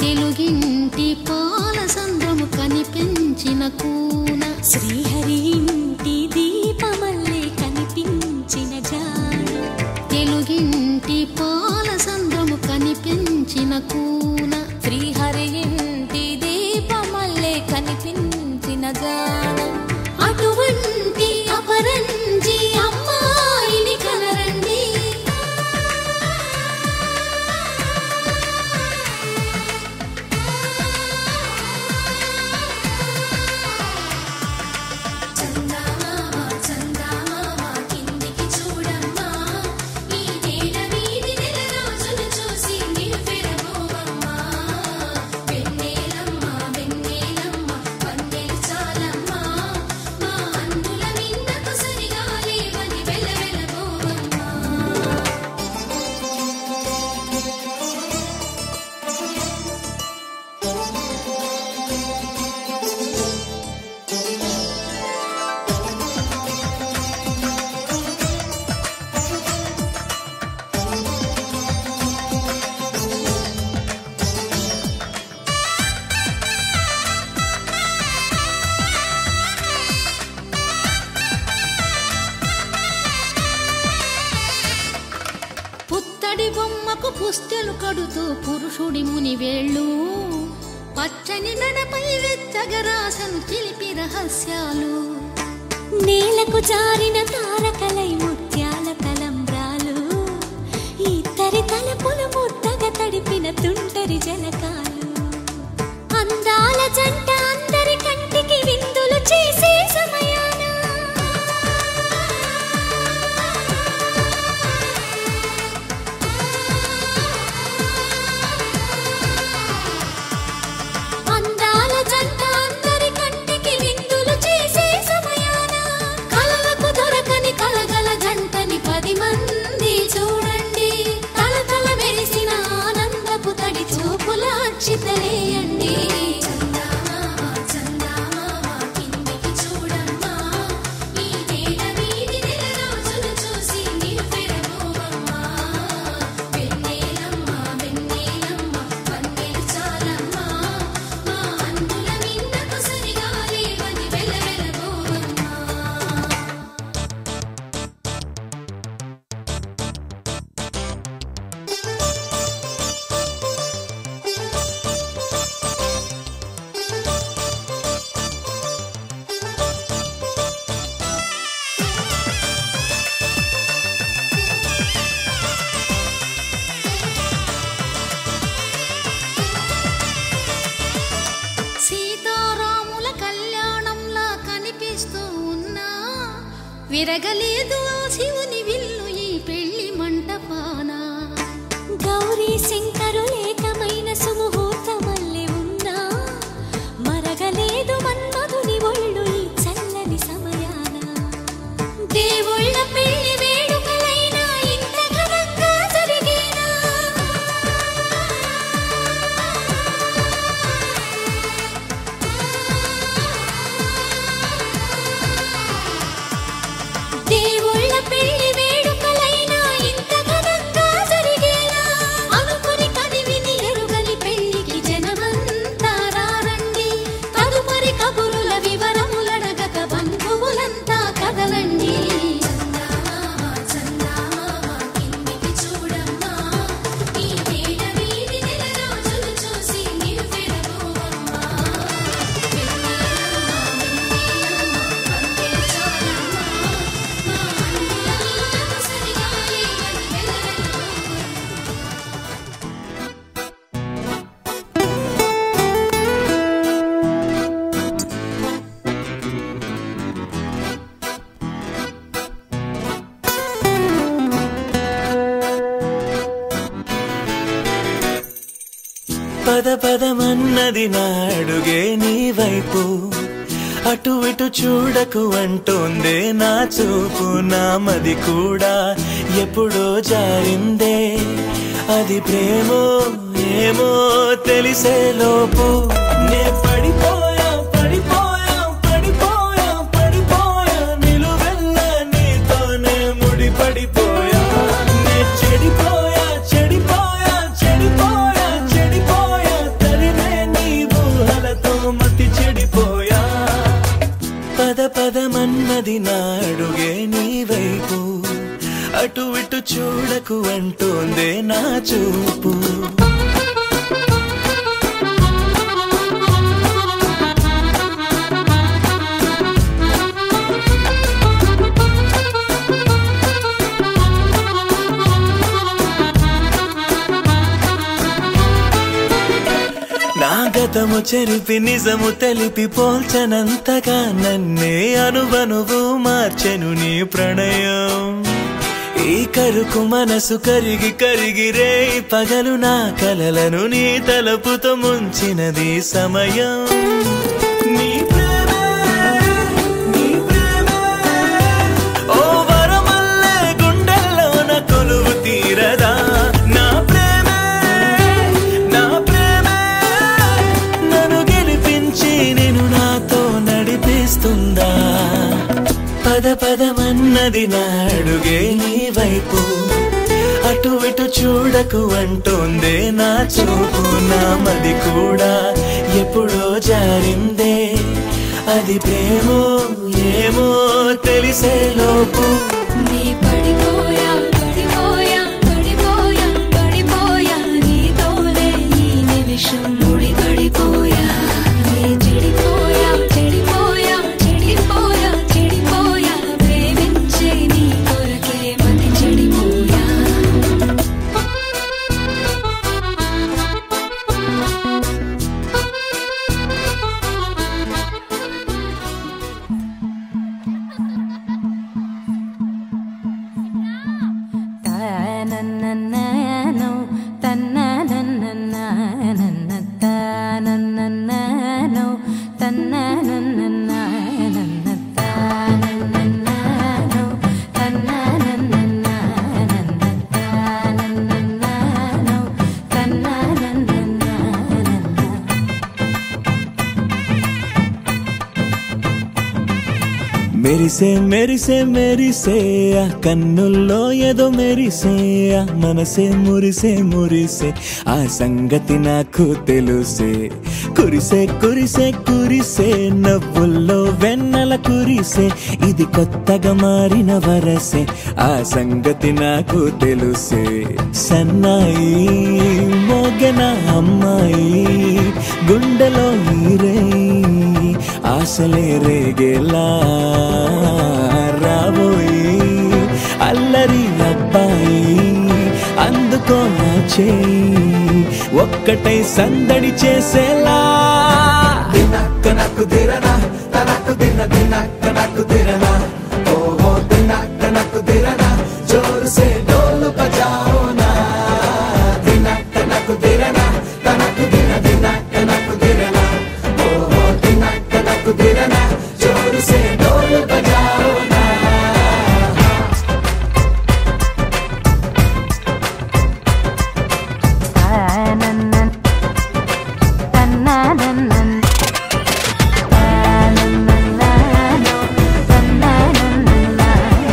తెలుగింటి పాల సంద్రము కనిపించిన కూన శ్రీహరి ఇంటి దీపమల్లే కనిపించిన జాడు తెలుగింటి పాల సంద్రము కనిపించిన కూన శ్రీహరి ఇంటి దీపమల్లే కనిపించిన జాడు అటువంటి అపరంజి అమ్మాయిని కనరండి చందమామ చందమామ కిందికి చూడమ్మా ఈ నేల వీధి నెల రోజులు చూసి నివ్వెరబోవమ్మా వెన్నెలమ్మ వెన్నెలమ్మ వన్నెలు చాలమ్మా మా అందుల మిన్నకు సరిగా లేవని వెలవెలబోవమ్మా పుత్తడి బొమ్మకు పుస్తెలు కడుతూ పురుషుడి ముని వేళ్ళు పచ్చని నడపై వెచ్చగరాసను చిలిపి రహస్యాలు నేలకు జారిన తారకలై ముత్యాల తలంబ్రాలు ఇద్దరి తలపులు ముద్దగా తడిపిన తుంటరి జలకాలు అందాల జంట అందరి కంటికి విందులు చేసే సమయాన అందాల జంట అందరి కంటికి విందులు చేసే సమయాన కలలకు దొరకని కలగల జంటని పది మంది చూడండి తల తల మెరిసిన ఆనందపు తడి చూపుల అక్షితలేయండి చందమామ చందమామ కిందికి చూడమ్మా ఈ నేల వీధి నెల రోజులు చూసి నివ్వెరబోవమ్మా వెన్నెలమ్మ వెన్నెలమ్మ వన్నెలు చాలమ్మా మా అందుల మిన్నకు సరిగా లేవని వెలవెలబోవమ్మా సీతారాముల కళ్యాణంలా కనిపిస్తూ ఉన్నా విరగలేదు ఆ శివుని విల్లు ఈ పెళ్లి మంటపాన గౌరీ శంకరులేకమైన సుముహూర్తమల్లె ఉన్నా మరగలేదు మన్మధుని ఒళ్ళు ఈ చల్లని సమయాన దేవుళ్ళ పెళ్లి వేడుకలైనా ఇంత ఘనంగా జరిగేనా దేవుళ్ళ పెళ్లి వేడుకలైనా ఇంత ఘనంగా జరిగేనా అనుకుని కదివిని ఎరుగని పెళ్లికి జనమంతా రారండి తదుపరి కబురుల వివరములడగక బంధువులంతా కదలండి చందమామ చందమామ కిందికి చూడమ్మా ఈ నేల వీధి నెల రోజులు చూసి నివ్వెరబోవమ్మా వెన్నెలమ్మ వెన్నెలమ్మ వన్నెలు చాలమ్మా మా అందుల మిన్నకు సరిగా లేవని వెలవెలబోవమ్మా పద పదమన్నది నాడుగే నీ వైపు అటు ఇటు చూడకు అంటోందే నా చూపు నా మది కూడా ఎప్పుడో జారిందే అది ప్రేమో ఏమో తెలిసే లోపు నే పడిపోయా పడిపోయా పడిపోయా పడిపోయా నిలువెల్ల నీతోనే ముడి పడిపోయా నే చెడిపోయా చెడిపోయా చెడిపోయా చెడిపోయా తడి అటు ఇటు చూడకు అంటోందే నా చూపు నా గతము చెరిపి నిజము తెలిపి పోల్చనంతగా నన్నే అనువనువు మార్చెను నీ ప్రణయం ఈ కరుకు మనసు కరిగి కరిగి రే పగలు నా కలలను నీ తలపుతో ముంచినది సమయం నీ ప్రేమే, నీ ప్రేమే, ఓ వరమల్లే గుండెల్లోన కొలువు తీరదా నా ప్రేమే నా ప్రేమే నన్ను గెలిపించి నేను నాతో నడిపిస్తుందా పద పదమన్నది నా అడుగే నీ వైపు అటు ఇటు చూడకు అంటోందే నా చూపు నా మది కూడా ఎప్పుడో జారిందే అది ప్రేమో ఏమో తెలిసే లోపు నీ పడిపోయా పడిపోయా పడిపోయా పడిపోయా నీతోనే ఈ నిమిషం ముడి పడిపోయా నీ చెడిపోయా చెడిపోయా చెడిపోయా చెడిపోయా ప్రేమించే నీ కొరకే మతి చెడిపోయా తనననననో, తన్నననననన, తనననననో, తన్నననననన, తనననననో, తన్నననననన, తనననననో, తన్నననననన. మెరిసే మెరిసే మెరిసే ఆ కన్నుల్లో ఏదో మెరిసే ఆ మనసే మురిసే మురిసే ఆ సంగతి నాకు తెలుసే కురిసే కురిసే కురిసే నవ్వుల్లో వెన్నెల కురిసే ఇది కొత్తగా మారిన వరసే ఆ సంగతి నాకు తెలుసే సన్నాయి మోగన అమ్మాయి గుండెలో ఈరే ఆశలే రేగేలా రాబోయి అల్లరి అబ్బాయి అందుకో నా చేయి ఒక్కటై సందడి చేసేలా దినక్క నాకు దిరనా తనకు దిన దినక్క నాకు దిరనా ఓహో దినక్క నాకు దిరనా జోరు సే డోలు బజాओ నా దినక్క నాకు దిరనా తనకు దిన దినక్క నాకు దిరనా ఓహో దినక్క నాకు దిరనా జోరు సే డోలు బజాओ నా తనననన, తన్నననన, తననననో, తన్ననననన,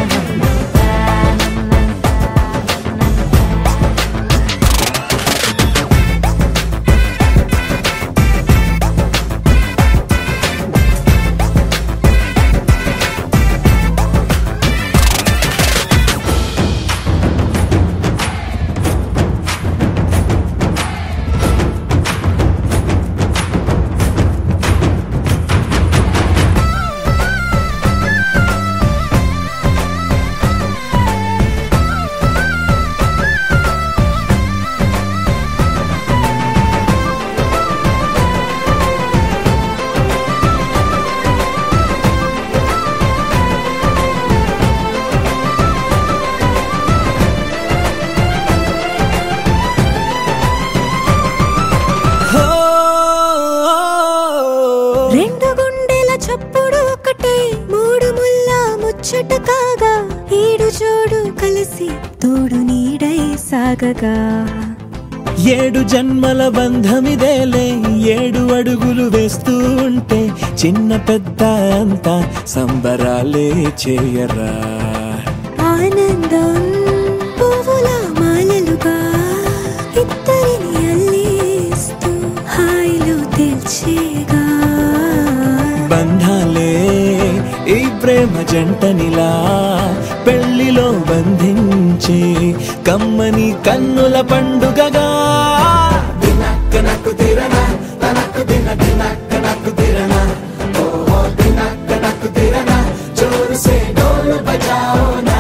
రెండు గుండెల చప్పుడు ఒకటే మూడు ముల్ల ముచ్చట కాగా ఏడు జోడు కలిసి తోడు నీడై సాగగా ఏడు జన్మల బంధమిదేలే ఏడు అడుగులు వేస్తూ ఉంటే చిన్న పెద్ద అంతా సంబరాలే చేయరా ఆనందం పువ్వుల మాలలుగా ఇద్దరిని అల్లేస్తూ హాయిలో తెల్చేగా బంధాలే ఈ ప్రేమ జంటనిలా పెళ్లిలో బంధించి కమ్మని కన్నుల పండుగగా దినక్క నక్కు తిరన తనక్కు దిన దినక్క నక్కు తిరన ఓహో దినక్క నక్కు తిరన జోరు సే డోలు బజాओ నా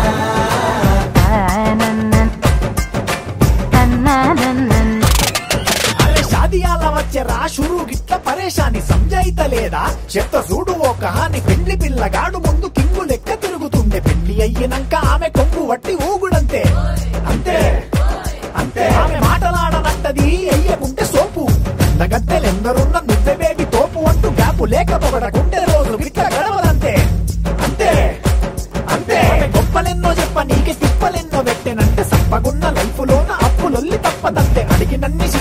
అరే షాదియాల వచ్చే రా షురు గిట్ల పరేషాని సంజాయితలేదా చెత్త చూడు ఓ కహాని పెళ్లి పిల్లగాడు ముందు కింగు లెక్క తిరుగుతుండే పెళ్లి అయ్యినంక ఆమె కొంగు వట్టి ఊగుడంతే అంతే అంతే ఆమె మాటలాడనంటది అయ్యకుంటే సోపు నగద్దెలెందరున్న నువ్వే బేబీ తోపు అంటూ గ్యాపు లేకపోవడకుంటే రోజు గిట్ల గడవదంతే అంతే అంతే ఆమె గొప్పలెన్నో చెప్ప నీకే తిప్పలెన్నో పెట్టెనంటే సప్పగున్న లైఫ్ లోన అప్పులొల్లి తప్పదంతే అడిగినన్ని